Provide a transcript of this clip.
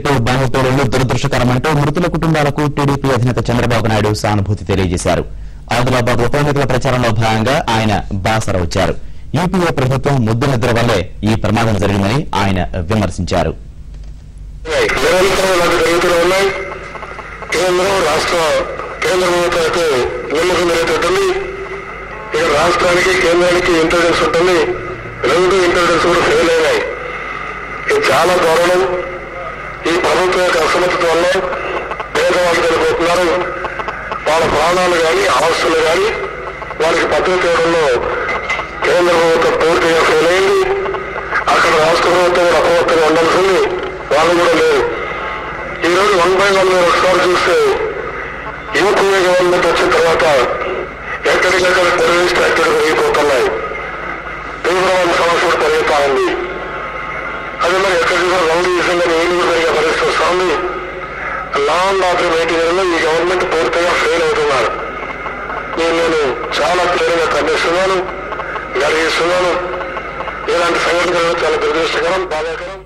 రైతు బంధు పేలుళ్లు దురదృష్టకరమంటూ మృతుల కుటుంబాలకు టీడీపీ అధినేత చంద్రబాబు నాయుడు సానుభూతి తెలియజేశారు ఆదిలాబాద్ ఉప ఎన్నికల ప్రచారంలో భాగంగా ఆయన బాసర వచ్చారు యూపీఏ ప్రభుత్వం ముద్దు నిద్ర వల్లే ఈ ప్రమాదం జరిగిందని ఆయన విమర్శించారు నిరంతరం నాకు జరుగుతూనే ఉన్నాయి కేంద్రం రాష్ట్ర కేంద్ర ప్రభుత్వానికి నమ్మకం జరుగుతుంటుంది ఇక రాష్ట్రానికి కేంద్రానికి ఇంటెలిజెన్స్ ఉంటుంది రెండు ఇంటెలిజెన్స్ కూడా ఫెయిల్ అయినాయి ఇది చాలా దారుణం ఈ ప్రభుత్వం యొక్క అసమర్థత వల్ల పేదవాళ్ళు చనిపోతున్నారు వాళ్ళ ప్రాణాలు కానీ ఆస్తులు కానీ వారికి భద్రత ఇవ్వడంలో కేంద్ర ప్రభుత్వం పూర్తిగా ఫెయిల్ అయింది అక్కడ రాష్ట్ర ప్రభుత్వం కూడా అప్రమత్తంగా ఉండాల్సింది వాళ్ళు కూడా లేరు ఈ రోజు వన్ బై వన్ మీరు ఒకసారి చూస్తే యూపీఏ గవర్నమెంట్ వచ్చిన తర్వాత ఎక్కడికెక్కడ టెర్రరిస్ట్ యాక్టివిటీ పెరిగిపోతున్నాయి తీవ్రమైన సమస్య కూడా పెరుగుతా ఉంది అదే మరి ఎక్కడ చూసినా రౌడీజంగా నీళ్లు కూడా పెరిగే పరిస్థితి వస్తుంది లా అండ్ ఆర్డర్ మెయింటైన్ ఈ గవర్నమెంట్ పూర్తిగా ఫెయిల్ అవుతున్నారు నేను నేను చాలా క్లియర్గా ఖండిస్తున్నాను గర్విస్తున్నాను ఇలాంటి సంఘటనలు చాలా దురదృష్టకరం బాధాకరం